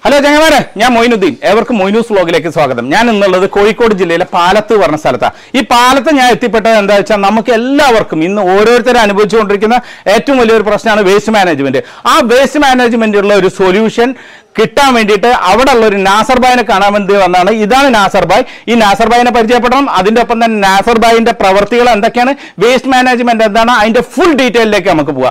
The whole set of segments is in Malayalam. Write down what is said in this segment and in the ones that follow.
ഹലോ ചങ്ങന്മാരെ ഞാൻ മൊയിനുദ്ദീൻ ഏവർക്കും മൊയിനൂസ് വ്ലോഗിലേക്ക് സ്വാഗതം ഞാൻ ഇന്നുള്ളത് കോഴിക്കോട് ജില്ലയിലെ പാലത്ത് പറഞ്ഞ സ്ഥലത്താണ് ഈ പാലത്ത് ഞാൻ എത്തിപ്പെട്ടത് എന്താ വെച്ചാൽ നമുക്ക് എല്ലാവർക്കും ഇന്ന് ഓരോരുത്തരും അനുഭവിച്ചുകൊണ്ടിരിക്കുന്ന ഏറ്റവും വലിയൊരു പ്രശ്നമാണ് വേസ്റ്റ് മാനേജ്മെന്റ് ആ വേസ്റ്റ് മാനേജ്മെന്റുള്ള ഒരു സൊല്യൂഷൻ കിട്ടാൻ വേണ്ടിയിട്ട് അവിടെ ഉള്ള ഒരു നാസർ ബായിനെ കാണാൻ വേണ്ടി വന്നാണ് ഇതാണ് നാസർ ബായ് ഈ നാസർ ബായിനെ പരിചയപ്പെടണം അതിന്റെ ഒപ്പം തന്നെ നാസർ ബായിന്റെ പ്രവർത്തികൾ എന്തൊക്കെയാണ് വേസ്റ്റ് മാനേജ്മെന്റ് എന്താണ് അതിന്റെ ഫുൾ ഡീറ്റെയിലേക്ക് നമുക്ക് പോവാം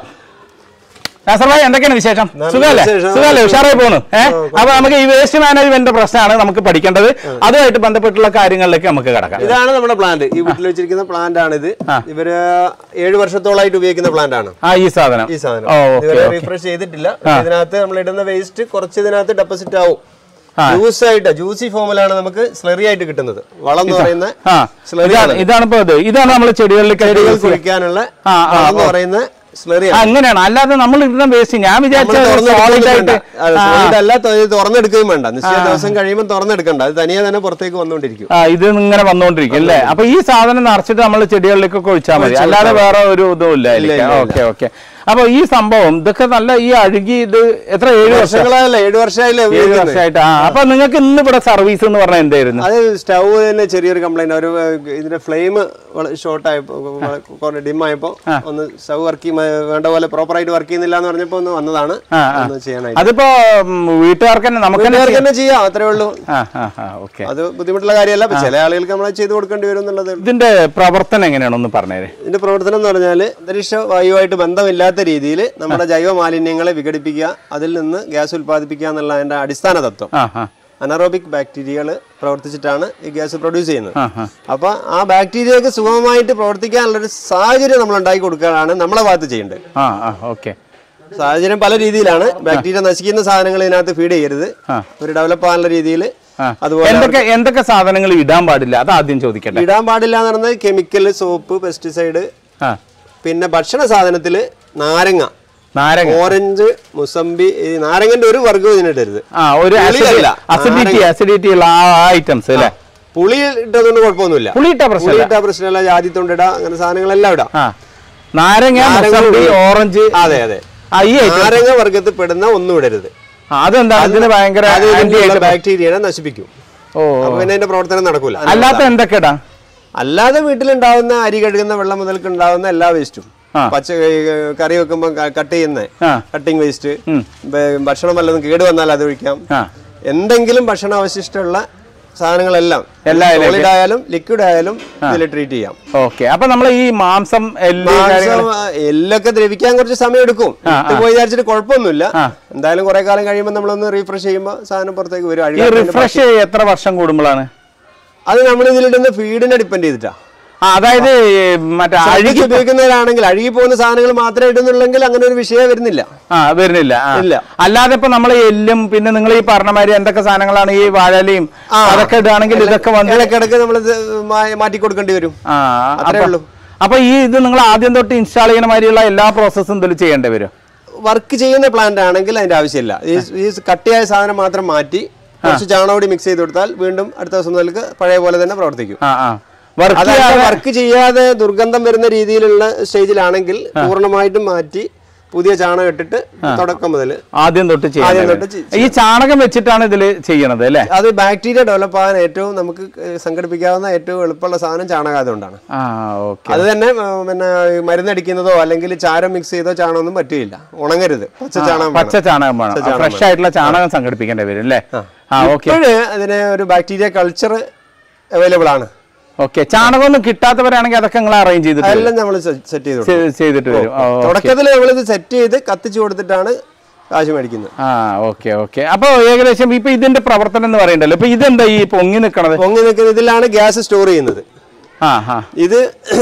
നാസർ ഭായി എന്തൊക്കെയാണ് വിശേഷം നല്ല സുഖമല്ലേ വിശേഷം. സുഖമല്ലേ ഉഷാറായി പോണു ഏഹ് ഓ, അപ്പൊ നമുക്ക് ഈ വേസ്റ്റ് മാനേജ്മെന്റ് പ്രശ്നമാണ് നമുക്ക് പഠിക്കേണ്ടത് അതുമായിട്ട് ബന്ധപ്പെട്ടുള്ള കാര്യങ്ങളിലേക്ക് നമുക്ക് കിടക്കാം ഇതാണ് നമ്മുടെ പ്ലാന്റ് ഈ വീട്ടിൽ വെച്ചിരിക്കുന്ന പ്ലാന്റ് ആണ് ഇത് ആ. ഇവര് ഏഴ് വർഷത്തോളായിട്ട് ഉപയോഗിക്കുന്ന പ്ലാന്റ് ആണ് ആ ഈ സാധനം ഈ സാധനം ഓ ഓക്കെ ഇതുവരെ ഓക്കെ റീഫ്രഷ് ചെയ്തിട്ടില്ല ഇതിനകത്ത് നമ്മൾ ഇടുന്ന വേസ്റ്റ് കുറച്ച് ഇതിനകത്ത് ഡെപ്പോസിറ്റ് ആവും ആ. ജ്യൂസ് ആയിട്ട് ജ്യൂസി ഫോമിലാണ് നമുക്ക് സ്ലറി ആയിട്ട് കിട്ടുന്നത് വളം എന്ന് പറയുന്ന ആ സ്ലറി ഇതാണ് ഇതാണ് ഇപ്പൊ ഇത് ഇതാണ് നമ്മൾ ചെടികളിലേക്ക് ചെടികൾ use ചെയ്യുക. കുഴിക്കാനുള്ള ആ, ആ, വളം എന്ന് ഓ. പറയുന്ന സ്ലറി ആ, അങ്ങനെയാണ് അല്ലാതെ നമ്മൾ ഇടുന്ന വേസ്റ്റ് ഞാൻ വിചാരിച്ച സോളിഡ് ആയിട്ട് ആ, അല്ല തുറന്നെടുക്കുകയും വേണ്ട നിശ്ചയ ദിവസം കഴിയുമ്പോൾ തുറന്നെടുക്കണ്ട അത് തനിയെ തന്നെ പുറത്തേക്ക് വന്നുകൊണ്ടിരിക്കും ആ ഇത് ഇങ്ങനെ വന്നോണ്ടിരിക്കും അല്ലേ അപ്പൊ ഈ സാധനം നിറച്ചിട്ട് നമ്മൾ ചെടികളിലേക്കൊക്കെ ഒഴിച്ചാൽ മതി അല്ലാതെ വേറെ ഒരു ഇതും ഇല്ല ഇല്ല, ഇല്ല. ഓക്കെ ഓക്കെ അപ്പൊ ഈ സംഭവം ഇതൊക്കെ നല്ല ഈ അഴുകി ഇത് എത്ര ഏഴ് വർഷം വർഷങ്ങളായല്ലേ ഏഴ് വർഷമായില്ലേ ഏഴ് ഉപയോഗിക്കുന്നത്? വർഷമായിട്ട് ആ അപ്പൊ നിങ്ങൾക്ക് ഇന്ന് ഇവിടെ സർവീസ് എന്ന് പറഞ്ഞാൽ എന്തായിരുന്നു അത് സ്റ്റൗ തന്നെ ചെറിയൊരു കംപ്ലൈന്റ് ഒരു ഏഹ്, ഇതിന്റെ ഫ്ലെയിം ഷോർട്ട് ആയപ്പോ കുറെ ഡിം ആയപ്പോ ഒന്ന് സ്റ്റൗ വർക്ക് വേണ്ട പോലെ പ്രോപ്പർ ആയിട്ട് വർക്ക് ചെയ്യുന്നില്ല എന്ന് പറഞ്ഞപ്പോ ഒന്ന് വന്നതാണ് ആ, ആ. ഒന്ന് ചെയ്യാനായിട്ട് അതിപ്പോ ഉം, വീട്ടുകാർക്ക് തന്നെ നമുക്ക് തന്നെ വീട്ടുകാർക്ക് തന്നെ ചെയ്യാം അത്രേ ഉള്ളൂ ആ ആ ആ ഓക്കെ അത് ബുദ്ധിമുട്ടുള്ള കാര്യമല്ല ഇപ്പൊ ചില ആളുകൾക്ക് നമ്മൾ ചെയ്ത് കൊടുക്കേണ്ടി വരും എന്നുള്ളത് ഇതിന്റെ പ്രവർത്തനം എങ്ങനെയാണെന്ന് പറഞ്ഞേരെ ഇതിന്റെ പ്രവർത്തനം എന്ന് പറഞ്ഞാൽ അന്തരീക്ഷ വായുവായിട്ട് ബന്ധമില്ലാത്ത രീതിയിൽ നമ്മുടെ ജൈവ മാലിന്യങ്ങളെ വിഘടിപ്പിക്കുക അതിൽ നിന്ന് ഗ്യാസ് ഉൽപ്പാദിപ്പിക്കുക എന്നുള്ള അതിന്റെ അടിസ്ഥാന തത്വം ആ ആ അനറോബിക് ബാക്ടീരിയകൾ പ്രവർത്തിച്ചിട്ടാണ് ഈ ഗ്യാസ് പ്രൊഡ്യൂസ് ചെയ്യുന്നത് ആ ആ അപ്പൊ ആ ബാക്ടീരിയക്ക് സുഗമമായിട്ട് പ്രവർത്തിക്കാനുള്ളൊരു സാഹചര്യം നമ്മൾ ഉണ്ടാക്കി കൊടുക്കുകയാണ് നമ്മളെ ഭാഗത്ത് ചെയ്യേണ്ടത് ആ ആ ഓക്കെ സാഹചര്യം പല രീതിയിലാണ് ബാക്ടീരിയ നശിക്കുന്ന സാധനങ്ങൾ ഇതിനകത്ത് ഫീഡ് ചെയ്യരുത് ആ. ഒരു ഡെവലപ്പ് ആകാനുള്ള രീതിയിൽ ആ. അതുപോലെ എന്തൊക്കെ എന്തൊക്കെ സാധനങ്ങൾ ഇടാൻ പാടില്ല അത് ആദ്യം ചോദിക്കട്ടെ ഇടാൻ പാടില്ല എന്ന് പറയുന്നത് കെമിക്കൽ സോപ്പ് പെസ്റ്റിസൈഡ് ആ പിന്നെ ഭക്ഷണ സാധനത്തിൽ നാരങ്ങ നാരങ്ങ ഓറഞ്ച് മുസമ്പി ഈ നാരങ്ങന്റെ ഒരു വർഗ്ഗവും ഇതിനിടരുത് ആ ഒരു പുളിയല്ല. അസിഡിറ്റി അസിഡിറ്റി ഉള്ള ആ ഐറ്റംസ് അല്ലേ പുളി ഇട്ടതുകൊണ്ട് കുഴപ്പമൊന്നുമില്ല പുളിയിട്ട പ്രശ്നം പുളി ഇട്ട പ്രശ്നമല്ല ജാതിത്തൊണ്ടിട അങ്ങനെ സാധനങ്ങളെല്ലാം ഇടാം ആ നാരങ്ങ നാരങ്ങ മുസമ്പി ഉള്ളി. ഓറഞ്ച് അതെ അതെ ആ ഈ ഐറ്റം നാരങ്ങ വർഗത്തിൽ പെടുന്ന ഒന്നും ഇടരുത് അതെന്താ ഇതിന് ഭയങ്കര അത് ആന്റി ഇതിലുള്ള ബാക്ടീരിയനെ നശിപ്പിക്കും ഓ അപ്പൊ പിന്നെ അതിന്റെ പ്രവർത്തനം നടക്കൂല അല്ലാത്ത എന്തൊക്കെ ഇടാം അല്ലാതെ വീട്ടിലുണ്ടാവുന്ന അരി കഴുകുന്ന വെള്ളം മുതൽക്ക് ഉണ്ടാവുന്ന എല്ലാ വേസ്റ്റും ആ. പച്ച ഏ, കറി വെക്കുമ്പോൾ കട്ട് ചെയ്യുന്ന ആ കട്ടിങ് വേസ്റ്റ് ഉം. ഭക്ഷണം വല്ലതും കേട് വന്നാൽ അത് ഒഴിക്കാം ആ എന്തെങ്കിലും ഭക്ഷണ അവശിഷ്ടമുള്ള സാധനങ്ങളെല്ലാം എല്ലാം ഇതിലേക്ക്. സോളിഡ് ആയാലും ലിക്വിഡ് ആയാലും ഇതിൽ ട്രീറ്റ് ചെയ്യാം ഓക്കെ അപ്പൊ നമ്മൾ ഈ മാംസം എല്ല് കാര്യങ്ങൾ മാംസം എല്ലൊക്കെ ദ്രവിക്കാൻ കുറച്ച് സമയം എടുക്കും ഇട്ട് പോയി വിചാരിച്ചിട്ട് കുഴപ്പമൊന്നുമില്ല എന്തായാലും കുറെ കാലം കഴിയുമ്പോൾ നമ്മളൊന്ന് റീഫ്രഷ് ചെയ്യുമ്പോൾ സാധനം പുറത്തേക്ക് വരും ഈ അഴുകാൻ റിഫ്രഷ് എത്ര വർഷം കൂടുമ്പോഴാണ് അത് നമ്മൾ ഇതിലിടുന്ന ഫീഡിനെ ഡിപ്പെൻഡ് ചെയ്തിട്ടാ ആ അതായത് ഈ മറ്റേ അഴുകി അഴുകി ഉപയോഗിക്കുന്നവരാണെങ്കിൽ അഴുകി പോകുന്ന സാധനങ്ങൾ മാത്രമേ ഇടുന്നുള്ളെങ്കിൽ അങ്ങനെ ഒരു വിഷയം വരുന്നില്ല ആ വരുന്നില്ല ആ. ഇല്ല. അല്ലാതെ ഇപ്പൊ നമ്മൾ എല്ലും പിന്നെ നിങ്ങൾ ഈ പറഞ്ഞ മാതിരി എന്തൊക്കെ സാധനങ്ങളാണ് ഈ വാഴലയും ആ. അതൊക്കെ ഇടുകയാണെങ്കിൽ ഇതൊക്കെ വന്ന് ഇടയ്ക്കിടയ്ക്ക് നമ്മൾ മാറ്റി കൊടുക്കേണ്ടി വരും ആ അത്രേ അപ്പൊ- ഉള്ളൂ. അപ്പൊ ഈ ഇത് നിങ്ങൾ ആദ്യം തൊട്ട് ഇൻസ്റ്റാൾ ചെയ്യുന്ന മാതിരിയുള്ള എല്ലാ പ്രോസസ്സും ഇതിൽ ചെയ്യേണ്ടി വരും വർക്ക് ചെയ്യുന്ന പ്ലാന്റ് ആണെങ്കിൽ അതിന്റെ ആവശ്യമില്ല ഈ ഈ കട്ടിയായ സാധനം മാത്രം മാറ്റി കുറച്ച് ചാണകപ്പൊടി മിക്സ് ചെയ്ത് കൊടുത്താൽ വീണ്ടും അടുത്ത ദിവസം മുതൽക്ക് പഴയ പോലെ തന്നെ പ്രവർത്തിക്കും ആ ആ വർക്ക് അതല്ല വർക്ക് ചെയ്യാതെ ദുർഗന്ധം വരുന്ന രീതിയിലുള്ള സ്റ്റേജിലാണെങ്കിൽ പൂർണ്ണമായിട്ടും മാറ്റി പുതിയ ചാണകം ഇട്ടിട്ട് തുടക്കം മുതൽ ആദ്യം തൊട്ട് ആദ്യം ചെയ്യാൻ തൊട്ട് ചെയ്- ഈ ചാണകം വെച്ചിട്ടാണ് ഇതിൽ ചെയ്യണത് അല്ലേ അത് ബാക്ടീരിയ ഡെവലപ്പ് ആകാൻ ഏറ്റവും നമുക്ക് ഏഹ് സംഘടിപ്പിക്കാവുന്ന ഏറ്റവും എളുപ്പമുള്ള സാധനം ചാണകായതുകൊണ്ടാണ് ആ ഓക്കെ അത് തന്നെ ഏഹ് പിന്നെ ഈ മരുന്നടിക്കുന്നതോ അല്ലെങ്കിൽ ചാരം മിക്സ് ചെയ്തോ ചാണകമൊന്നും പറ്റില്ല ഉണങ്ങരുത് പച്ച ചാണകം പച്ച ചാണകം വേണം ഫ്രഷ് ആയിട്ടുള്ള ചാണകം സംഘടിപ്പിക്കേണ്ടി വരും അല്ലേ ആ ഓക്കെ ഇപ്പോഴ് അതിന് ഒരു ബാക്ടീരിയ കൾച്ചർ അവൈലബിൾ ആണ് ഓക്കെ ചാണകം ഒന്നും കിട്ടാത്തവരാണെങ്കിൽ അതൊക്കെ നിങ്ങൾ അറേഞ്ച് ചെയ്തിട്ട് അതെല്ലാം നമ്മൾ സെറ്റ് ചെയ്തു കൊടുക്കും. ചെയ്ത്- ചെയ്തിട്ട് വരും ഓ, ഓ. തുടക്കത്തിൽ നമ്മളിത് സെറ്റ് ചെയ്ത് കത്തിച്ചു കൊടുത്തിട്ടാണ് കാശ് മേടിക്കുന്നത് ആ ഓക്കെ ഓക്കെ അപ്പൊ ഏകദേശം ഇപ്പൊ ഇതിന്റെ പ്രവർത്തനം എന്ന് പറയണ്ടല്ലോ ഇപ്പൊ ഇതെന്താ ഈ പൊങ്ങി നിക്കണത് പൊങ്ങി നിൽക്കുന്ന ഇതിലാണ് ഗ്യാസ് സ്റ്റോർ ചെയ്യുന്നത് ആ ആ ഇത്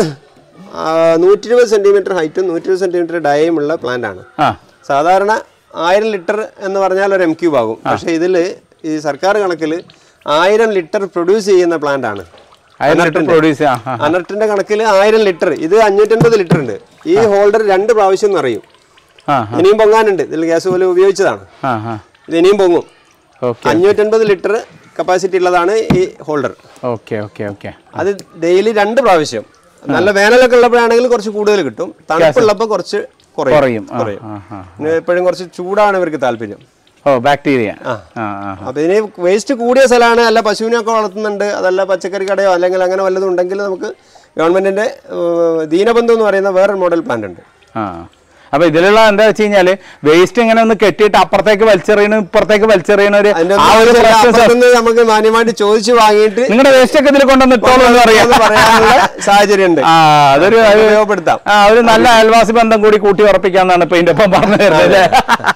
നൂറ്റി ഇരുപത് സെന്റിമീറ്റർ ഹൈറ്റും നൂറ്റി ഇരുപത് സെന്റിമീറ്റർ ഡയയും ഉള്ള പ്ലാന്റ് ആണ് ആ സാധാരണ ആയിരം ലിറ്റർ എന്ന് പറഞ്ഞാൽ ഒരു എം ക്യൂബ് ആകും പക്ഷേ ഇതിൽ ഈ സർക്കാർ കണക്കിൽ ആയിരം ലിറ്റർ പ്രൊഡ്യൂസ് ചെയ്യുന്ന പ്ലാന്റ് ആണ് അതിനിട്ട് പ്രൊഡ്യൂസ് ആ ആ അനർട്ടിന്റെ കണക്കിൽ ആയിരം ലിറ്റർ ഇത് അഞ്ഞൂറ്റൻപത് ലിറ്റർ ഉണ്ട് ഈ ഹോൾഡർ രണ്ട് പ്രാവശ്യം നിറയും ആ ഇനിയും പൊങ്ങാനുണ്ട് ഇതിൽ ഗ്യാസ് പോലെ ഉപയോഗിച്ചതാണ് ആ ആ ഇത് ഇനിയും പൊങ്ങും ഓക്കെ അഞ്ഞൂറ്റൻപത് ലിറ്റർ കപ്പാസിറ്റി ഉള്ളതാണ് ഈ ഹോൾഡർ ഓക്കെ ഓക്കെ ഓക്കെ അത് ഡെയിലി രണ്ട് പ്രാവശ്യം നല്ല വേനലൊക്കെ ഉള്ളപ്പോഴാണെങ്കിൽ കുറച്ച് കൂടുതൽ കിട്ടും തണുപ്പുള്ളപ്പോൾ കുറച്ച് കുറയും കുറയും ആ, കുറയും ആ ആ പിന്നെ എപ്പോഴും കുറച്ച് ചൂടാണ് ഇവർക്ക് താല്പര്യം ഓ ബാക്ടീരിയ ആ ആ അപ്പൊ ഇതിന് വേസ്റ്റ് കൂടിയ സ്ഥലമാണ് അല്ല പശുവിനെയൊക്കെ വളർത്തുന്നുണ്ട് അതല്ല പച്ചക്കറി കടയോ അല്ലെങ്കിൽ അങ്ങനെ വല്ലതും ഉണ്ടെങ്കിൽ നമുക്ക് ഗവൺമെന്റിന്റെ ഏഹ്, ദീനബന്ധു എന്ന് പറയുന്ന വേറൊരു മോഡൽ പ്ലാന്റ് ഉണ്ട് ആ അപ്പൊ ഇതിലുള്ള എന്താ വെച്ച് കഴിഞ്ഞാല് വേസ്റ്റ് ഇങ്ങനെ ഒന്ന് കെട്ടിയിട്ട് അപ്പുറത്തേക്ക് വലിച്ചെറിയണ ഇപ്പുറത്തേക്ക് വലിച്ചെറിയണ ഒരു അതിന്റെ ആ ഒരു പ്രശ്നം സ- അപ്പുറത്തുനിന്ന് നമുക്ക് മാന്യമായിട്ട് ചോദിച്ചു വാങ്ങിയിട്ട് നിങ്ങളുടെ വേസ്റ്റ് ഒക്കെ ഇതിൽ കൊണ്ടുവന്ന് ഇട്ടോളൂ എന്ന് പറയാം എന്ന് പറയാനുള്ള സാഹചര്യം ഉണ്ട് ആ അതൊരു അത് ഉപയോഗപ്പെടുത്താം ആ ഒരു നല്ല അയൽവാസി ബന്ധം കൂടി കൂട്ടി ഉറപ്പിക്കാന്നാണ് ഇപ്പൊ ഇതിന്റെ ഒപ്പം പറഞ്ഞു തരുന്നത് അല്ലേ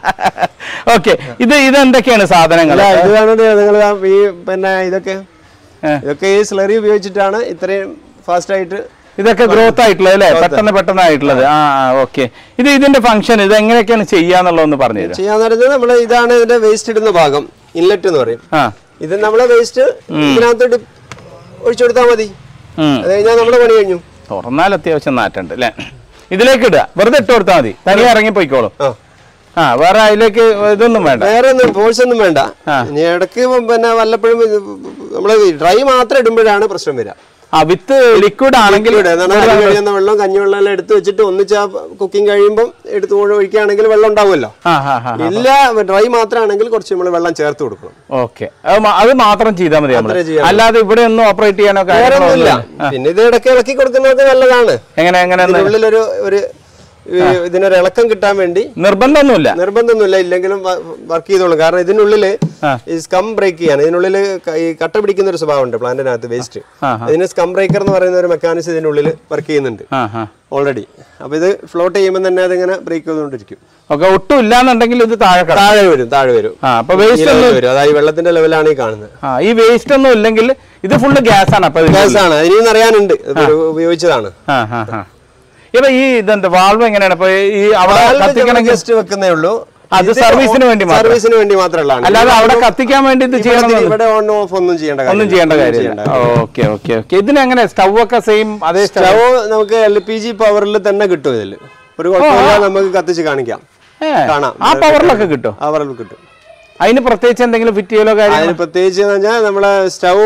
ഓക്കെ ഇത് ഇത് എന്തൊക്കെയാണ് സാധനങ്ങൾ അല്ല ഇത് കാണുന്നത് നിങ്ങൾ ഈ പിന്നെ ഇതൊക്കെ ഏ. ഇതൊക്കെ ഈ സ്ലറി ഉപയോഗിച്ചിട്ടാണ് ഇത്രയും ഫാസ്റ്റ് ആയിട്ട് ഇതൊക്കെ ഗ്രോത്ത് ആയിട്ടുള്ളത് അല്ലേ പെട്ടെന്ന് പെട്ടെന്ന് ആയിട്ടുള്ളത് ആ ഓക്കെ ഇത് ഇതിന്റെ ഫംഗ്ഷൻ ഇത് എങ്ങനെയൊക്കെയാണ് ചെയ്യാന്നുള്ളതൊന്ന് പറഞ്ഞു തരാം ചെയ്യാന്ന് പറയുന്നത് നമ്മൾ ഇതാണ് ഇതിന്റെ വേസ്റ്റ് ഇടുന്ന ഭാഗം ഇൻലെറ്റ് എന്ന് പറയും ആ ഇത് നമ്മളെ വേസ്റ്റ് ഇതിനകത്തോട്ട് ഒഴിച്ചു കൊടുത്താൽ മതി ഉം. അത് കഴിഞ്ഞാൽ നമ്മുടെ പണി കഴിഞ്ഞു തുറന്നാൽ അത്യാവശ്യം നാറ്റുണ്ട് അല്ലേ ഇതിലേക്ക് ഇടുക വെറുതെ ഇട്ട് കൊടുത്താൽ മതി തനിയെ ഇറങ്ങി പോയിക്കോളും ആ ആ വേറെ അതിലേക്ക് ഇതൊന്നും വേണ്ട വേറെ ഒന്നും ഫോഴ്സ് ഒന്നും വേണ്ട ഇനി ഇടയ്ക്ക് പിന്നെ വല്ലപ്പോഴും ഇത് നമ്മള് ഡ്രൈ മാത്രം ഇടുമ്പോഴാണ് പ്രശ്നം വരിക ആ വിത്ത് ലിക്വിഡ് ആണെങ്കിൽ ഇവിടെ എന്താണ് അരി കഴിയുന്ന വെള്ളം കഞ്ഞിവെള്ളം എല്ലാം എടുത്ത് വെച്ചിട്ട് ഒന്നിച്ച് ആ കുക്കിംഗ് കഴിയുമ്പോൾ എടുത്ത് ഒഴിക്കുകയാണെങ്കിൽ വെള്ളം ഉണ്ടാവുമല്ലോ ആ ഹാ ഹാ ഇല്ല ഡ്രൈ മാത്രമാണെങ്കിൽ കുറച്ച് നമ്മൾ വെള്ളം ചേർത്ത് കൊടുക്കണം ഓക്കെ അത് മാത്രം ചെയ്താൽ മതി നമ്മള് അത്രേ ചെയ്യാൻ അല്ലാതെ ഇവിടെ ഒന്നും ഓപ്പറേറ്റ് ചെയ്യാനോ വേറെ കാര്യങ്ങളോ ഒന്നുമില്ല ഒന്നുമില്ല. പിന്നെ ഇത് ഇടയ്ക്ക് ഇളക്കി കൊടുക്കുന്നത് നല്ലതാണ് എങ്ങനെ എങ്ങനെ ഒന്ന് ഇതിനുള്ളിലൊരു ഒരു ഈ ഇതിനൊരു ഇളക്കം കിട്ടാൻ വേണ്ടി നിർബന്ധമൊന്നുമില്ല നിർബന്ധമൊന്നുമില്ല ഇല്ലെങ്കിലും വർക്ക് ചെയ്തോളൂ കാരണം ഇതിനുള്ളില് ആ. ഈ സ്കം ബ്രേക്ക് ചെയ്യാൻ ഇതിനുള്ളിൽ ഈ കട്ട പിടിക്കുന്ന ഒരു സ്വഭാവമുണ്ട് പ്ലാന്റിനകത്ത് വേസ്റ്റ് ആ, ഇതിന് സ്കം ബ്രേക്കർ എന്ന് പറയുന്ന ഒരു മെക്കാനിസം ഇതിനുള്ളിൽ വർക്ക് ചെയ്യുന്നുണ്ട് ആ ആ ഓൾറെഡി അപ്പൊ ഇത് ഫ്ലോട്ട് ചെയ്യുമ്പോൾ തന്നെ അതിങ്ങനെ ബ്രേക്ക് ചെയ്തുകൊണ്ടിരിക്കും ഓക്കെ ഒട്ടും ഇല്ലാന്നുണ്ടെങ്കിൽ ഇത് താഴെ കിടക്കും താഴെ വരും താഴെ വരും ആ അപ്പൊ ഈ വേസ്റ്റ് level വരും അതായത് വെള്ളത്തിന്റെ ലെവലാണ് ഈ കാണുന്നത് ആ ഈ വേസ്റ്റ് ഒന്നും ഇല്ലെങ്കിൽ ഇത് ഫുള്ള് ഗ്യാസ് ആണ് അപ്പൊ ഇതിന്റെ ഗ്യാസ് ആണ് അതിനും അറിയാനുണ്ട് ഇത് ഒരു ഉപയോഗിച്ചതാണ് ആ ആ ആ ഇപ്പൊ ഈ ഇതെന്താ വാൾവ് എങ്ങനെയാണ് ഇപ്പൊ ഈ അവിടെ കത്തിക്കണമെങ്കിൽ ജസ്റ്റ് വെക്കുന്നേ ഉള്ളൂ അത് ഇത് സർവീസിന് വേണ്ടി മാത്രം സർവീസിന് വേണ്ടി മാത്രമുള്ളതാണ് അല്ലാതെ അവിടെ കത്തിക്കാൻ വേണ്ടി ഇത് ചെയ്യണം ഇവിടെ- ഇവിടെ ഓൺ ഓഫ് ഒന്നും ചെയ്യേണ്ട ഒന്നും ചെയ്യേണ്ട കാര്യമില്ല ഓക്കെ ഓക്കെ ഓക്കെ ഇതിനെങ്ങനെ സ്റ്റൗ ഒക്കെ സെയിം അതേ സ്റ്റൗ സ്റ്റവ് നമുക്ക് എൽ പി ജി പവറിൽ തന്നെ കിട്ടും ഇതിൽ ഒരു കുഴപ്പമില്ല നമുക്ക് കത്തിച്ച് കാണിക്കാം കാണാം ആ പവറിലൊക്കെ കിട്ടും പവറിൽ കിട്ടും അതിന് പ്രത്യേകിച്ച് എന്തെങ്കിലും ഫിറ്റ് ചെയ്യലോ കാര്യം അതിന് പ്രത്യേകിച്ച് എന്ന് പറഞ്ഞാൽ നമ്മളെ സ്റ്റവ്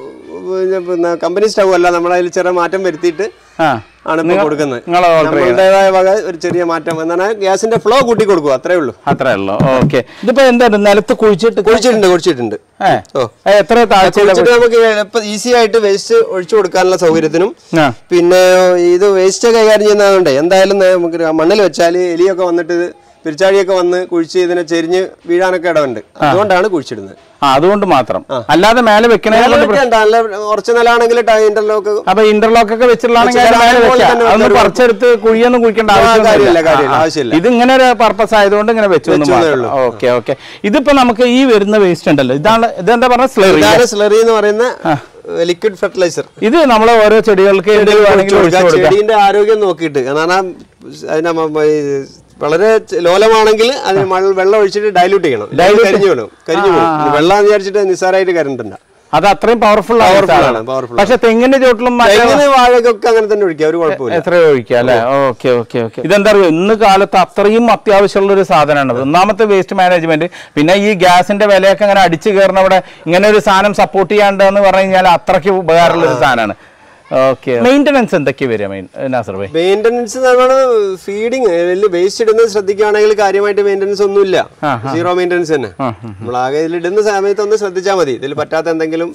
പിന്നെ കമ്പനി സ്റ്റവ് അല്ല നമ്മൾ അതിൽ ചെറിയ മാറ്റം വരുത്തിയിട്ട് ആ ആണ് ഇപ്പൊ കൊടുക്കുന്നത് നിങ്ങൾ ഓർഡർ ചെയ്യുന്നത് നമ്മളുടേതായ വക ഒരു ചെറിയ മാറ്റം എന്താണ് ഗ്യാസിന്റെ ഫ്ലോ കൂട്ടി കൊടുക്കുക അത്രേ ഉള്ളൂ അത്രേ ഉള്ളൂ ഓക്കെ ഇതിപ്പോ എന്താണ് നിലത്ത് കുഴിച്ചിട്ട് കുഴിച്ചിട്ടുണ്ട് കുഴിച്ചിട്ടുണ്ട് ഏ ഓ ഏ, എത്ര താഴ്ച കുഴിച്ചിട്ട് നമുക്ക് എളുപ്പം ഈസി ആയിട്ട് വേസ്റ്റ് ഒഴിച്ചു കൊടുക്കാനുള്ള സൗകര്യത്തിനും ആ പിന്നെ ഇത് വേസ്റ്റ് കൈകാര്യം ചെയ്യുന്നതുകൊണ്ട് എന്തായാലും നേ- നമുക്ക് മണ്ണിൽ വെച്ചാൽ എലിയൊക്കെ വന്നിട്ട് ഇത് പെരിച്ചാഴിയൊക്കെ വന്ന് കുഴിച്ച് ഇതിനെ ചെരിഞ്ഞ് വീഴാനൊക്കെ ഇടമുണ്ട് അതുകൊണ്ടാണ് കുഴിച്ചിടുന്നത് ആ അതുകൊണ്ട് മാത്രം അല്ലാതെ മേലെ വെക്കണേ മേലെ വെക്കണ്ട, നല്ല ഉറച്ച നിലാണെങ്കിൽ ഇന്റർലോക്ക് അപ്പൊ ഇന്റർലോക്ക് ഒക്കെ വെച്ചിട്ടുള്ളതാണെങ്കിൽ അതിന് മേലെ വെച്ച് വെക്കാം തന്നെ അതൊന്ന് വെക്കാം. പറിച്ചെടുത്ത് കുഴിയൊന്നും കുഴിക്കേണ്ട കാര്യമില്ല, ആവശ്യമൊന്നുമില്ല കാര്യമില്ല, ആ, ആ. ആവശ്യമില്ല. ഇത് ഇങ്ങനെ ഒരു പർപ്പസ് ആയതുകൊണ്ട് ഇങ്ങനെ വെച്ചു എന്ന് വെച്ചെന്നേ മാത്രം ഓക്കെ ഓക്കെ ഇതിപ്പോ നമുക്ക് ഈ വരുന്ന വേസ്റ്റ് ഉണ്ടല്ലോ ഇതാണ് ഇതെന്താ പറഞ്ഞ സ്ലറി ഇതാണ് സ്ലറി എന്ന് പറയുന്ന ലിക്വിഡ് ഫെർട്ടിലൈസർ ഇത് നമ്മളെ ഓരോ ചെടികൾക്ക് എന്തെങ്കിലും വേണമെങ്കിൽ ഒഴിച്ചു കൊടുക്കാം ചെടീന്റെ ആരോഗ്യം നോക്കിയിട്ട് കാരണം അതിന്റെ മ- മ- ഈ വളരെ ചെ- ലോലമാണെങ്കിൽ അതിന് മഴ- വെള്ളം ഒഴിച്ചിട്ട് ഡൈല്യൂട്ട് ചെയ്യണം Dilute? കരിഞ്ഞു വീണു കരിഞ്ഞു വീണു വെള്ളം എന്ന് വിചാരിച്ചിട്ട് നിസ്സാരമായിട്ട് കരണ്ടല്ല അത് അത്രയും പവർഫുൾ Powerful ആണ്, powerful പക്ഷെ തെങ്ങിന്റെ ചോട്ടിലും മറ്റേ തെങ്ങിന് വാഴക്കൊക്കെ അങ്ങനെ തന്നെ ഒഴിക്കുക ഒരു കുഴപ്പമില്ല എത്ര ഒഴിക്കുക അല്ലെ ഓക്കെ ഓക്കെ ഓക്കെ ഇതെന്താ പറയുക ഇന്ന് കാലത്ത് അത്രയും അത്യാവശ്യമുള്ള ഒരു സാധനമാണ് ഒന്നാമത്തെ വേസ്റ്റ് മാനേജ്മെന്റ് പിന്നെ ഈ ഗ്യാസിന്റെ വിലയൊക്കെ അങ്ങനെ അടിച്ചു കയറുന്ന അവിടെ ഇങ്ങനെ ഒരു സാധനം സപ്പോർട്ട് ചെയ്യാണ്ട് എന്ന് പറഞ്ഞു കഴിഞ്ഞാൽ അത്രയ്ക്ക് ഉപകാരമുള്ള ഒരു സാധനമാണ് ഓക്കെ മെയിൻ്റനൻസ് എന്തൊക്കെ വരിക മെയിൻ നാസർ ഭായി മെയിൻ്റനൻസ് നമ്മൾ ഫീഡിങ് വലിയ വേസ്റ്റ് ഇടുന്നത് ശ്രദ്ധിക്കുകയാണെങ്കിൽ കാര്യമായിട്ട് മെയിൻ്റനൻസ് ഒന്നുമില്ല സീറോ മെയിൻ്റനൻസ് തന്നെ നമ്മൾ ആകെ ഇതിൽ ഇടുന്ന സമയത്ത് ഒന്ന് ശ്രദ്ധിച്ചാൽ മതി ഇതിൽ പറ്റാത്ത എന്തെങ്കിലും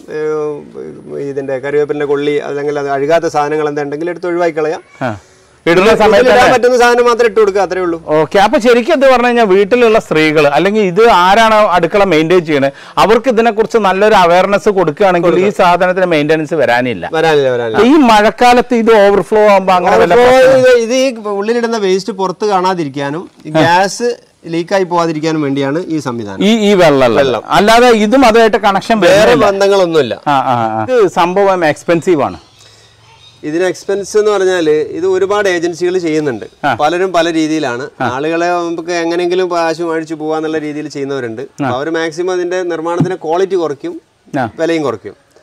ഏഹ്, ഇതിന്റെ കറിവേപ്പിന്റെ കൊള്ളി അല്ലെങ്കിൽ അത് അഴുകാത്ത സാധനങ്ങൾ എന്തുണ്ടെങ്കിൽ എടുത്ത് ഒഴിവാക്കി കളയാം ആ ഇടുന്ന ഇതിൽ സമയത്ത് ഇടാൻ പറ്റുന്ന സാധനം മാത്രം ഇട്ട് കൊടുക്കുക അത്രേ ഉള്ളൂ ഓക്കെ അപ്പൊ ശരിക്കും എന്ത് പറഞ്ഞു കഴിഞ്ഞാൽ വീട്ടിലുള്ള സ്ത്രീകൾ അല്ലെങ്കിൽ ഇത് ആരാണ് അടുക്കള മെയിൻറ്റെയിൻ ചെയ്യണത് അവർക്ക് ഇതിനെക്കുറിച്ച് നല്ലൊരു അവയർനെസ് കൊടുക്കുകയാണെങ്കിൽ ഈ സാധനത്തിന് മെയിൻ്റനൻസ് വരാനില്ല വരാനില്ല വരാനില്ല ഈ മഴക്കാലത്ത് ഇത് ഓവർഫ്ലോ ആകുമ്പോ അങ്ങനെ വല്ല അപ്പോൾ ഇത് ഇത് ഈ ഉള്ളിലിടുന്ന വേസ്റ്റ് പുറത്ത് കാണാതിരിക്കാനും ഗ്യാസ് ലീക്കായി പോവാതിരിക്കാനും വേണ്ടിയാണ് ഈ സംവിധാനം ഈ ഈ വെള്ളം അല്ലാതെ ഇതും അതുമായിട്ട് കണക്ഷൻ വേറെ ബന്ധങ്ങളൊന്നുമില്ല ആ ആ ആ. ഇത് സംഭവം എക്സ്പെൻസീവ് ആണ് ഇതിന് എക്സ്പെൻസ് എന്ന് പറഞ്ഞാൽ ഇത് ഒരുപാട് ഏജൻസികൾ ചെയ്യുന്നുണ്ട് പലരും പല രീതിയിലാണ് ആളുകളെ നമുക്ക് എങ്ങനെയെങ്കിലും കാശ് മേടിച്ചു പോകാന്നുള്ള രീതിയിൽ ചെയ്യുന്നവരുണ്ട് അവർ മാക്സിമം അതിന്റെ നിർമ്മാണത്തിന്റെ ക്വാളിറ്റി കുറയ്ക്കും ആ. വിലയും കുറയ്ക്കും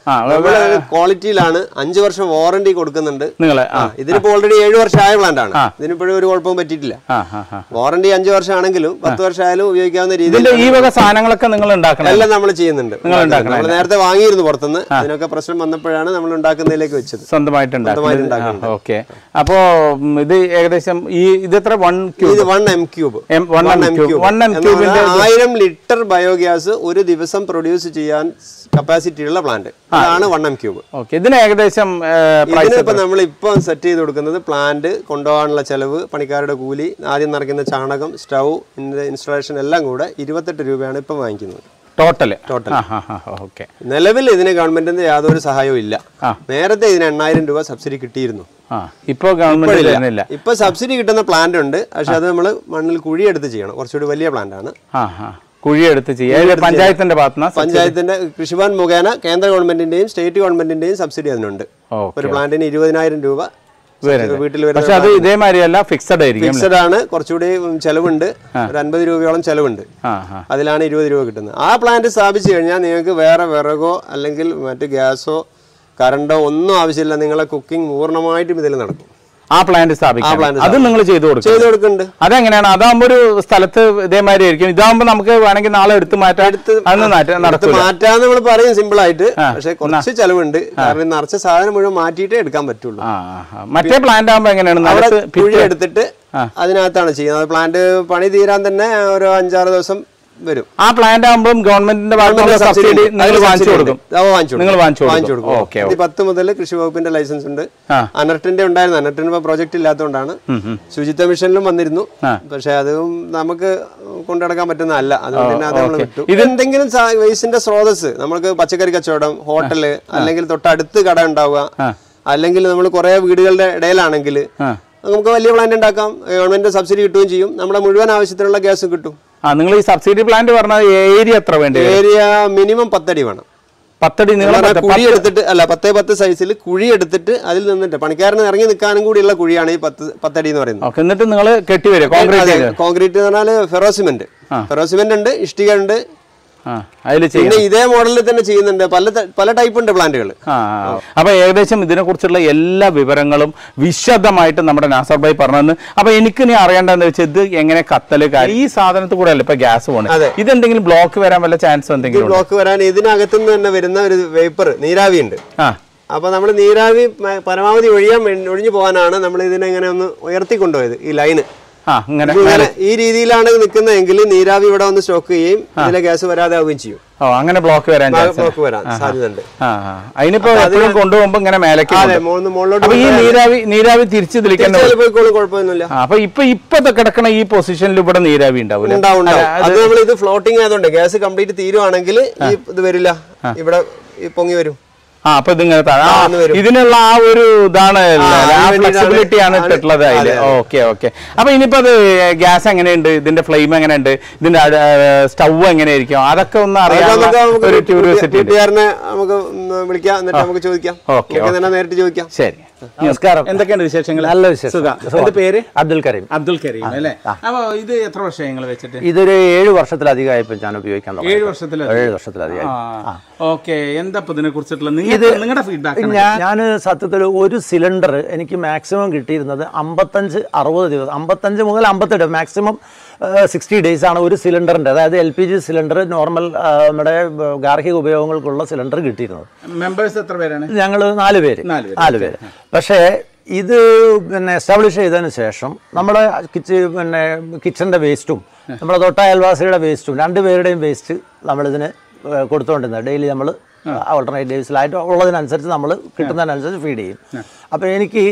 ആ നമ്മൾ ക്വാളിറ്റിയിലാണ് അഞ്ചു വർഷം വാറണ്ടി കൊടുക്കുന്നുണ്ട് നിങ്ങളെ ആ ഇതിനിപ്പോ ഓൾറെഡി ഏഴ് വർഷമായ പ്ലാന്റ് ആണ് ഇതിനിപ്പോഴും ഒരു കുഴപ്പവും പറ്റിയിട്ടില്ല ആ ആ ആ വാറണ്ടി അഞ്ചു വർഷമാണെങ്കിലും പത്ത് വർഷമായാലും ഉപയോഗിക്കാവുന്ന രീതിയിൽ ഇതിന്റെ ഈ വക സാധനങ്ങളൊക്കെ നിങ്ങൾ ഉണ്ടാക്കണം എല്ലാം നമ്മൾ ചെയ്യുന്നുണ്ട് ഉണ്ടാക്കണം നമ്മൾ നേരത്തെ വാങ്ങിയിരുന്നു പുറത്തുനിന്ന് അതിനൊക്കെ പ്രശ്നം വന്നപ്പോഴാണ് നമ്മൾ ഉണ്ടാക്കുന്നതിലേക്ക് വെച്ചത് സ്വന്തമായിട്ട് സ്വന്തമായിട്ട് ഉണ്ടാക്കുന്നത് ഓക്കെ അപ്പോ ഉം, ഇത് ഏകദേശം ഈ ഇത് എത്ര വൺ ക്യൂബ് ഇത് one M cube one M cube one M ക്യൂബിന്റെ ആയിരം ലിറ്റർ ബയോഗ്യാസ് ഒരു ദിവസം പ്രൊഡ്യൂസ് ചെയ്യാൻ കപ്പാസിറ്റി ഉള്ള പ്ലാന്റ് അതാണ് വൺ എം ക്യൂബ് ഓക്കെ ഇതിന് ഏകദേശം പ്രൈസ് ഇതിനിപ്പോ നമ്മൾ ഇപ്പൊ സെറ്റ് ചെയ്ത് കൊടുക്കുന്നത് പ്ലാന്റ് കൊണ്ടുപോകാനുള്ള ചെലവ് പണിക്കാരുടെ കൂലി ആദ്യം നിറയ്ക്കുന്ന ചാണകം സ്റ്റൗ ഇൻസ്റ്റലേഷൻ എല്ലാം കൂടെ ഇരുപത്തെട്ട് രൂപയാണ് ഇപ്പം വാങ്ങിക്കുന്നത് ടോട്ടല് Total. ഓക്കെ നിലവിൽ ഇതിന് ഗവൺമെന്റിന്റെ യാതൊരു സഹായവും ഇല്ല നേരത്തെ ഇതിന് എണ്ണായിരം രൂപ സബ്സിഡി കിട്ടിയിരുന്നു ആ ഇപ്പോ ഗവൺമെന്റ് തരുന്നില്ല ഇപ്പൊ സബ്സിഡി കിട്ടുന്ന പ്ലാന്റ് ഉണ്ട് പക്ഷെ അത് നമ്മൾ മണ്ണിൽ കുഴിയെടുത്ത് ചെയ്യണം കുറച്ചുകൂടി വലിയ പ്ലാന്റ് ആണ് ആ ആ കുഴിയെടുത്ത് ചെയ്യുക പഞ്ചായത്തിന്റെ ഭാഗത്തുനിന്ന് പഞ്ചായത്തിന്റെ കൃഷിഭവൻ മുഖേന കേന്ദ്ര ഗവൺമെന്റിന്റെയും സ്റ്റേറ്റ് ഗവൺമെന്റിന്റെയും സബ്സിഡി അതിനുണ്ട് ഓക്കെ ഒരു പ്ലാന്റിന് ഇരുപതിനായിരം രൂപ വീട്ടിൽ വരുന്ന പക്ഷെ അത് ഇതേമാതിരിയല്ല ഫിക്സഡ് ആയിരിക്കും ഫിക്സഡ് ആണ് കുറച്ചുകൂടി ചെലവുണ്ട് ഒരു അൻപത് രൂപയോളം ചെലവുണ്ട് ആ ആ അതിലാണ് ഇരുപത് രൂപ കിട്ടുന്നത് ആ പ്ലാന്റ് സ്ഥാപിച്ചു കഴിഞ്ഞാൽ നിങ്ങൾക്ക് വേറെ വിറകോ അല്ലെങ്കിൽ മറ്റ് ഗ്യാസോ കറണ്ടോ ഒന്നും ആവശ്യമില്ല നിങ്ങളെ കുക്കിംഗ് പൂർണ്ണമായിട്ടും ഇതിൽ നടക്കും ആ പ്ലാന്റ് സ്ഥാപിക്കാം plant അത് നിങ്ങൾ ചെയ്തു കൊടുക്കും ചെയ്ത് കൊടുക്കുന്നുണ്ട് അതെങ്ങനെയാണ് അതാകുമ്പോ ഒരു സ്ഥലത്ത് ഇതേമാതിരി ആയിരിക്കും ഇതാകുമ്പോ നമുക്ക് വേണമെങ്കിൽ നാളെ എടുത്ത് മാറ്റാൻ അതൊന്നും നാറ്റ- ഇത് നടക്കൂല മാറ്റാന്ന് നമ്മൾ പറയും സിമ്പിൾ ആയിട്ട് പക്ഷെ കുറച്ച് ചെലവുണ്ട് കാരണം ഈ നിറച്ച സാധനം മുഴുവൻ മാറ്റിയിട്ടേ എടുക്കാൻ പറ്റുള്ളൂ ആ ആ, ആ. മറ്റേ പ്ലാന്റ് ആകുമ്പോ എങ്ങനെയാണ് അവിടെ നിലത്ത് കുഴി എടുത്തിട്ട് അതിനകത്താണ് ചെയ്യുന്നത് പ്ലാന്റ് പണി തീരാൻ തന്നെ ഒരു അഞ്ചാറ് ദിവസം വരും ആ പ്ലാന്റ് ആകുമ്പോൾ ഗവൺമെന്റിന്റെ ഭാഗത്തുള്ള സബ്സിഡി നിങ്ങൾ വാങ്ങിച്ചു കൊടുക്കും നിങ്ങൾ വാങ്ങിച്ചു കൊടുക്കും ഓക്കെ ഇത് പത്ത് മുതൽ കൃഷി വകുപ്പിന്റെ ലൈസൻസ് ഉണ്ട് ആ. അനർട്ടിന്റെ ഉണ്ടായിരുന്നു അനർട്ടിന് ഇപ്പൊ പ്രോജക്റ്റ് ഇല്ലാത്തതുകൊണ്ടാണ് ശുചിത്വ മിഷനിലും വന്നിരുന്നു പക്ഷെ അതും നമുക്ക് കൊണ്ടുനടക്കാൻ പറ്റുന്നതല്ല അതുകൊണ്ട് തന്നെ അത് നമ്മൾ വിട്ടു ഇത് എന്തെങ്കിലും വേസ്റ്റിന്റെ സ്രോതസ് നമുക്ക് പച്ചക്കറി കച്ചവടം ഹോട്ടല് അല്ലെങ്കിൽ തൊട്ടടുത്ത് കട ഉണ്ടാവുക അല്ലെങ്കിൽ നമ്മൾ കുറെ വീടുകളുടെ ഇടയിലാണെങ്കിൽ നമുക്ക് വലിയ പ്ലാന്റ് ഉണ്ടാക്കാം ഗവൺമെന്റ് സബ്സിഡി കിട്ടുകയും ചെയ്യും നമ്മുടെ മുഴുവൻ ആവശ്യത്തിനുള്ള ഗ്യാസും കിട്ടും ആ നിങ്ങൾ ഈ സബ്സിഡി പ്ലാന്റ് പറഞ്ഞ ഏരിയ എത്ര വേണ്ടി വരും? ഏരിയ മിനിമം പത്തടി വേണം പത്തടി നിങ്ങൾ കാരണം കുഴി എടുത്തിട്ട് അല്ല പത്തേ പത്ത് സൈസിൽ കുഴി എടുത്തിട്ട് അതിൽ നിന്നിട്ട് പണിക്കാരന് ഇറങ്ങി നിൽക്കാനും കൂടിയുള്ള കുഴിയാണ് ഈ പത്ത് പത്തടി എന്ന് പറയുന്നത് ഓക്കെ എന്നിട്ട് നിങ്ങൾ കെട്ടിവരും കോൺക്രീറ്റ് ചെയ്ത് കോൺക്രീറ്റ് എന്ന് പറഞ്ഞാൽ ഫെറോസിമെന്റ് ഫെറോസിമെന്റ് ഉണ്ട് ഇഷ്ടിക ഉണ്ട് ആ അതിൽ ചെയ്യും പിന്നെ ഇതേ മോഡലിൽ തന്നെ ചെയ്യുന്നുണ്ട് പല ത- പല ടൈപ്പ് ഉണ്ട് പ്ലാന്റുകൾ ആ ആ. അപ്പൊ ഏകദേശം ഇതിനെ കുറിച്ചുള്ള എല്ലാ വിവരങ്ങളും വിശദമായിട്ട് നമ്മുടെ നാസർ ഭായി പറഞ്ഞതെന്ന് അപ്പൊ എനിക്ക് ഇനി അറിയേണ്ടതെന്ന് വെച്ചാൽ ഇത് എങ്ങനെ കത്തല് കാര്യം ഈ സാധനത്തിൽ കൂടെ അല്ല ഇപ്പൊ ഗ്യാസ് പോണ് അതെ. ഇതെന്തെങ്കിലും ബ്ലോക്ക് വരാൻ വല്ല ചാൻസ് എന്തെങ്കിലും ഉണ്ടോ? ബ്ലോക്ക് വരാൻ ഇതിനകത്തുനിന്ന് തന്നെ വരുന്ന ഒരു വേപ്പർ നീരാവി ഉണ്ട് ആ അപ്പൊ നമ്മൾ നീരാവി മ- പരമാവധി ഒഴിയാൻ വേ- ഒഴിഞ്ഞു പോകാനാണ് നമ്മൾ ഇതിനെ ഇങ്ങനെ ഒന്ന് ഉയർത്തിക്കൊണ്ടുപോയത് ഈ ലൈന് ആ ഇങ്ങനെ ഇങ്ങനെ ഈ രീതിയിലാണ് നിൽക്കുന്നതെങ്കിൽ നീരാവി ഇവിടെ വന്ന് സ്റ്റോക്ക് ചെയ്യുകയും ഇതിലെ ഗ്യാസ് വരാതെ ആവുകയും ചെയ്യും ഓ അങ്ങനെ ബ്ലോക്ക് വരാൻ ചാൻസ് ബ്ലോക്ക് വരാൻ സാധ്യതയുണ്ട് ആ ആ. അതിനിപ്പോ എപ്പോഴും കൊണ്ടുപോകുമ്പോ ഇങ്ങനെ മേലേക്ക് അതെ മോന്ന് മുകളിലോട്ട് അപ്പൊ ഈ നീരാവി നീരാവി തിരിച്ചു തിരിക്കാൻ തിരിച്ചാൽ പോയിക്കോളും കുഴപ്പമൊന്നുമില്ല ആ, അപ്പൊ ഇപ്പൊ ഇപ്പൊ കിടക്കണ ഈ പൊസിഷനിൽ ഇവിടെ നീരാവി ഉണ്ടാവില്ല ഉണ്ടാവും ഉണ്ടാവും അത് നമ്മൾ ഇത് ഫ്ലോട്ടിംഗ് ആയതുകൊണ്ട് ഗ്യാസ് കംപ്ലീറ്റ് തീരുവാണെങ്കിൽ ഈ ഇത് വരില്ല ഇവിടെ ഈ പൊങ്ങി വരും ആ അപ്പൊ ഇതിങ്ങനെ താഴെ. ആ, ഒന്ന് വരും. ഇതിനുള്ള ആ ഒരു ഇതാണ് അതിന് വേണ്ടിയിട്ടാണ് ഫ്ലെക്സിബിലിറ്റി ആണ് ആണ് ഇട്ടിട്ടുള്ളത് അതില് ഓക്കെ ഓക്കെ അപ്പൊ ഇനിയിപ്പോ അത് ഗ്യാസ് എങ്ങനെയുണ്ട് ഇതിന്റെ ഫ്ലെയിം എങ്ങനെയുണ്ട് ഇതിന്റെ സ്റ്റൗ എങ്ങനെയായിരിക്കും അതൊക്കെ ഒന്ന് അറിയാനുള്ള നമുക്ക് നമുക്ക് ഒരു വീട്ട്- ക്യൂരിയോസിറ്റി ഉണ്ട് വീട്ടുകാരനെ നമുക്ക് ഒന്ന് വിളിക്കാം എന്നിട്ട് നമുക്ക് ചോദിക്കാം ഓക്കെ, നമുക്ക് തന്നെ നേരിട്ട് ചോദിക്കാം ശരി നമസ്കാരം എന്തൊക്കെയാണ് വിശേഷങ്ങൾ നല്ല വിശേഷം സുഖം. എന്റെ പേര് അബ്ദുൽ കരീം അബ്ദുൽ കരീം അല്ലേ അപ്പൊ ഇത് എത്ര വർഷം നിങ്ങൾ വെച്ചിട്ട് ഇതൊരു ഏഴ് വർഷത്തിലധികമായപ്പോൾ ഞാൻ ഉപയോഗിക്കാൻ തുടങ്ങി ഏഴ് വർഷത്തിൽ ഏഴ് വർഷത്തിലധികമായി ഓക്കെ എന്താ ഇപ്പൊ ഇതിനെ കുറിച്ചിട്ടുള്ള നിങ്ങളുടെ നിങ്ങളുടെ ഫീഡ്ബാക്ക് ഞാൻ സത്യത്തിൽ ഒരു സിലിണ്ടർ എനിക്ക് മാക്സിമം കിട്ടിയിരുന്നത് അമ്പത്തഞ്ച് അറുപത് ദിവസം അമ്പത്തഞ്ച് മുതൽ അമ്പത്തെട്ട് മാക്സിമം സിക്സ്റ്റി ഡേയ്സ് ആണ് ഒരു സിലിണ്ടറിൻ്റെ അതായത് L P G cylinder normal നമ്മുടെ ആ, ഗാർഹിക ഉപയോഗങ്ങൾക്കുള്ള സിലിണ്ടർ കിട്ടിയിരുന്നത് മെമ്പേഴ്സ് എത്ര പേരാണ് ഞങ്ങൾ നാല് പേര് നാല് പേര്, നാല് പേര് പക്ഷേ ഇത് പിന്നെ എസ്റ്റാബ്ലിഷ് ചെയ്തതിന് ശേഷം നമ്മുടെ കിച്ച് പിന്നെ കിച്ചൻ്റെ വേസ്റ്റും നമ്മുടെ തൊട്ട അയൽവാസിയുടെ വേസ്റ്റും രണ്ട് പേരുടെയും വേസ്റ്റ് നമ്മളിതിന് ഏഹ് കൊടുത്തുകൊണ്ടിരുന്നത് ഡെയിലി നമ്മൾ ഓൾട്ടർനേറ്റ് ഡേയ്സിലായിട്ട് ഉള്ളതിനനുസരിച്ച് നമ്മൾ കിട്ടുന്നതിനനുസരിച്ച് ഫീഡ് ചെയ്യും അപ്പോൾ എനിക്ക്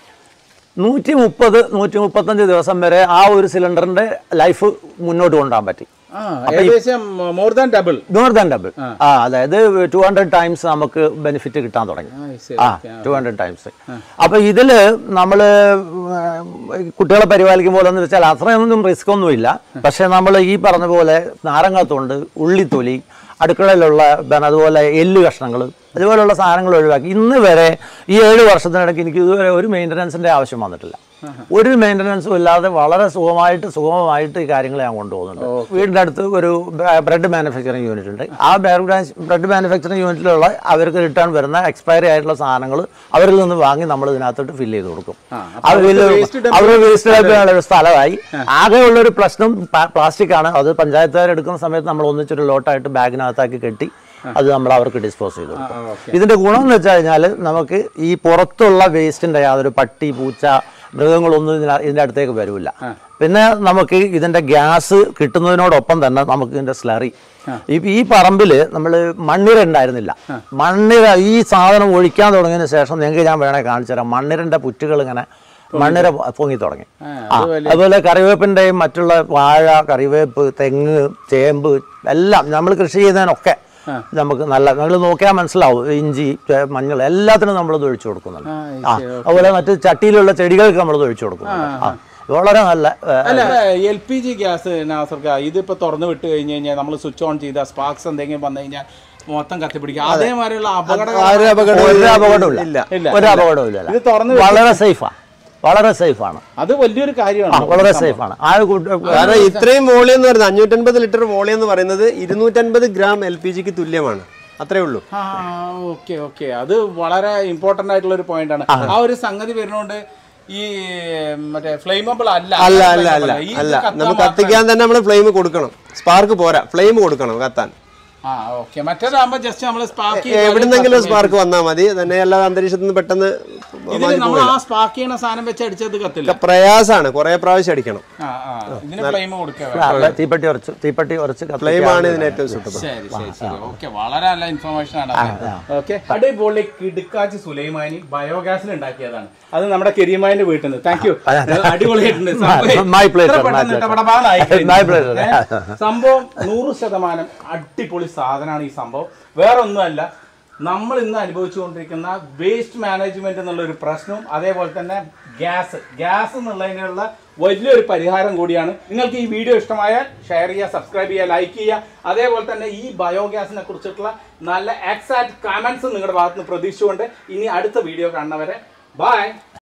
നൂറ്റി മുപ്പത് നൂറ്റി മുപ്പത്തഞ്ച് ദിവസം വരെ ആ ഒരു സിലിണ്ടറിൻ്റെ ലൈഫ് മുന്നോട്ട് കൊണ്ടുപോകാൻ പറ്റി ഏകദേശം more than double more than double ആ അതായത് ടു ഹൺഡ്രഡ് ടൈംസ് നമുക്ക് ബെനിഫിറ്റ് കിട്ടാൻ തുടങ്ങി ആ ടു ഹൺഡ്രഡ് ടൈംസ് അപ്പൊ ഇതില് നമ്മള് ഉം, കുട്ടികളെ പരിപാലിക്കുമ്പോൾ എന്ന് വെച്ചാൽ അത്രയൊന്നും റിസ്ക് ഒന്നുമില്ല പക്ഷെ നമ്മൾ ഈ പറഞ്ഞ പോലെ നാരങ്ങാത്തൊണ്ട് ഉള്ളിത്തൊലി അടുക്കളയിലുള്ള പിന്നെ അതുപോലെ എല്ല് കഷ്ണങ്ങൾ അതുപോലുള്ള സാധനങ്ങൾ ഒഴിവാക്കി ഇന്ന് വരെ ഈ ഏഴ് വർഷത്തിനിടയ്ക്ക് എനിക്ക് ഇതുവരെ ഒരു മെയിൻ്റനൻസിൻ്റെ ആവശ്യം വന്നിട്ടില്ല ഒരു മെയിൻ്റനൻസും ഇല്ലാതെ വളരെ സുഖമായിട്ട് സുഗമമായിട്ട് ഈ കാര്യങ്ങൾ ഞാൻ കൊണ്ടുപോകുന്നുണ്ട് വീടിൻ്റെ അടുത്ത് ഒരു ബ്രെഡ് മാനുഫാക്ചറിങ് യൂണിറ്റ് ഉണ്ട് ആ ബ്രെഡ് മാനുഫാക്ചറിങ് യൂണിറ്റിലുള്ള അവർക്ക് റിട്ടേൺ വരുന്ന എക്സ്പയറി ആയിട്ടുള്ള സാധനങ്ങൾ അവരിൽ നിന്ന് വാങ്ങി നമ്മൾ ഇതിനകത്തോട്ട് ഫില്ല് ചെയ്ത് കൊടുക്കും അവർ അവർ വേസ്റ്റ് ഡബ്ബിനുള്ള ഒരു സ്ഥലമായി ആകെയുള്ള ഒരു പ്രശ്നം പ്ലാസ്റ്റിക് ആണ് അത് പഞ്ചായത്തുകാർ എടുക്കുന്ന സമയത്ത് നമ്മൾ ഒന്നിച്ചൊരു ലോട്ടായിട്ട് ബാഗിനകത്താക്കി കെട്ടി അത് നമ്മൾ അവർക്ക് ഡിസ്പോസ് ചെയ്ത് കൊടുക്കും ഇതിന്റെ ഗുണം എന്ന് വെച്ച് കഴിഞ്ഞാൽ നമുക്ക് ഈ പുറത്തുള്ള വേസ്റ്റിന്റെ യാതൊരു പട്ടി പൂച്ച മൃഗങ്ങളൊന്നും ഇതിന ഇതിന്റെ അടുത്തേക്ക് വരില്ല പിന്നെ നമുക്ക് ഇതിന്റെ ഗ്യാസ് കിട്ടുന്നതിനോടൊപ്പം തന്നെ നമുക്ക് ഇതിന്റെ സ്ലറി ഈ ഈ പറമ്പിൽ നമ്മൾ മണ്ണിര ഉണ്ടായിരുന്നില്ല മണ്ണിര ഈ സാധനം ഒഴിക്കാൻ തുടങ്ങിയതിന് ശേഷം നിങ്ങൾക്ക് ഞാൻ വേണേ കാണിച്ചു തരാം മണ്ണിരന്റെ പുറ്റുകൾ ഇങ്ങനെ മണ്ണിര പൊങ്ങി തുടങ്ങി ആ, അതുപോലെ കറിവേപ്പിൻ്റെയും മറ്റുള്ള വാഴ കറിവേപ്പ് തെങ്ങ് ചേമ്പ് എല്ലാം നമ്മൾ കൃഷി ചെയ്യുന്നതിനൊക്കെ നമുക്ക് നല്ല നമ്മൾ നോക്കിയാൽ മനസ്സിലാവും ഇഞ്ചി ചെ- മഞ്ഞൾ എല്ലാത്തിനും നമ്മളത് ഒഴിച്ചു കൊടുക്കുന്നുണ്ട് ആ അതുപോലെ മറ്റ് ചട്ടിയിലുള്ള ചെടികൾക്ക് നമ്മളത് ഒഴിച്ചു കൊടുക്കുന്നുണ്ട് ആ വളരെ നല്ല ഏ, അല്ല എൽ പി ജി ഗ്യാസ് നാസർക്ക ഇതിപ്പോ തുറന്നു വിട്ട് കഴിഞ്ഞ് കഴിഞ്ഞാൽ നമ്മൾ സ്വിച്ച് ഓൺ ചെയ്ത സ്പാർക്സ് എന്തെങ്കിലും വന്നു കഴിഞ്ഞാൽ മൊത്തം കത്തിപ്പിടിക്കും അതേമാതിരിയുള്ള അപകട ഒരു അപകടവും ഒരു അപകടവും ഇല്ല ഇല്ല ഒരു അപകടവും ഇല്ല ഇത് തുറന്ന് വളരെ സേഫാണ് വളരെ സേഫാണ് അത് വലിയൊരു ആ കാര്യമാണ് വളരെ സേഫാണ് ആ കൂട്ട- കാരണം ഇത്രയും വോളിയം എന്ന് പറയുന്നത് അഞ്ഞൂറ്റൻപത് ലിറ്റർ വോളിയം എന്ന് പറയുന്നത് ഇരുന്നൂറ്റൻപത് ഗ്രാം എൽ പി ജിക്ക് തുല്യമാണ് അത്രേ ഉള്ളൂ ആ ഓക്കെ ഓക്കെ അത് വളരെ ഇമ്പോർട്ടന്റ് ആയിട്ടുള്ള ഒരു പോയിന്റ് ആണ് ആ ഒരു സംഗതി വരുന്നോണ്ട് ഈ മറ്റേ ഫ്ലെയിമബിൾ അല്ല അല്ല അല്ല അല്ല ഈ ഇത് അല്ല കത്താൻ നമുക്ക് കത്തിക്കാൻ തന്നെ നമ്മൾ ഫ്ലെയിം കൊടുക്കണം സ്പാർക്ക് പോരാ ഫ്ലെയിം കൊടുക്കണം കത്താൻ ആ ഓക്കെ മറ്റേതാകുമ്പോ ജസ്റ്റ് നമ്മൾ സ്പാർക്ക് എവിടുന്നെങ്കിലും സ്പാർക്ക് വന്നാൽ മതി തന്നെ അല്ലാതെ അന്തരീക്ഷത്തിൽ നിന്ന് പെട്ടെന്ന് ഇതിന് നമ്മൾ ആ സ്പാർക്ക് ചെയ്യുന്ന സാധനം വെച്ച് അടിച്ചത് കത്തില്ല പ്രയാസാണ് കുറെ പ്രാവശ്യം അടിക്കണം ആ ആ ഇതിന് ഫ്ലെയിം കൊടുക്കുക ആ, തീപ്പെട്ടി ഉറച്ച് തീപ്പെട്ടി ഉറച്ച് കത്തിക്കാൻ ഫ്ലെയിം ആണ് ഇതിന് ഏറ്റവും സൂട്ടബിൾ ശരി ശരി ശരി ഓക്കെ വളരെ നല്ല ഇൻഫർമേഷൻ ആണ് ഓക്കെ അടിപൊളി കിടുക്കാച്ചി സുലൈമാനി ബയോഗ്യാസിൽ ഉണ്ടാക്കിയതാണ് അത് നമ്മുടെ കെരിയമാന്റെ വീട്ടിൽ നിന്ന് താങ്ക് യു അടിപൊളിയായിട്ടുണ്ട് സംഭവം My pleasure, ഇത്ര my പെട്ടെന്ന് pleasure. ഇടപെടാനായി കഴിഞ്ഞു. My pleasure. ഏ? സംഭവം നൂറ് ശതമാനം അടിപൊളി സാധനമാണ് ഈ സംഭവം വേറെ ഒന്നുമല്ല നമ്മൾ ഇന്ന് അനുഭവിച്ചുകൊണ്ടിരിക്കുന്ന വേസ്റ്റ് മാനേജ്മെന്റ് എന്നുള്ള ഒരു പ്രശ്നവും അതേപോലെ തന്നെ ഗ്യാസ് ഗ്യാസ് എന്നുള്ളതിനുള്ള വലിയൊരു പരിഹാരം കൂടിയാണ് നിങ്ങൾക്ക് ഈ വീഡിയോ ഇഷ്ടമായാൽ ഷെയർ ചെയ്യുക സബ്സ്ക്രൈബ് ചെയ്യുക ലൈക്ക് ചെയ്യുക അതേപോലെ തന്നെ ഈ ബയോഗ്യാസിനെ കുറിച്ചിട്ടുള്ള നല്ല എക്സാക്ട് കമന്റ്സ് നിങ്ങളുടെ ഭാഗത്ത് നിന്ന് പ്രതീക്ഷിച്ചുകൊണ്ട് ഇനി അടുത്ത വീഡിയോ കാണുന്നവരെ ബൈ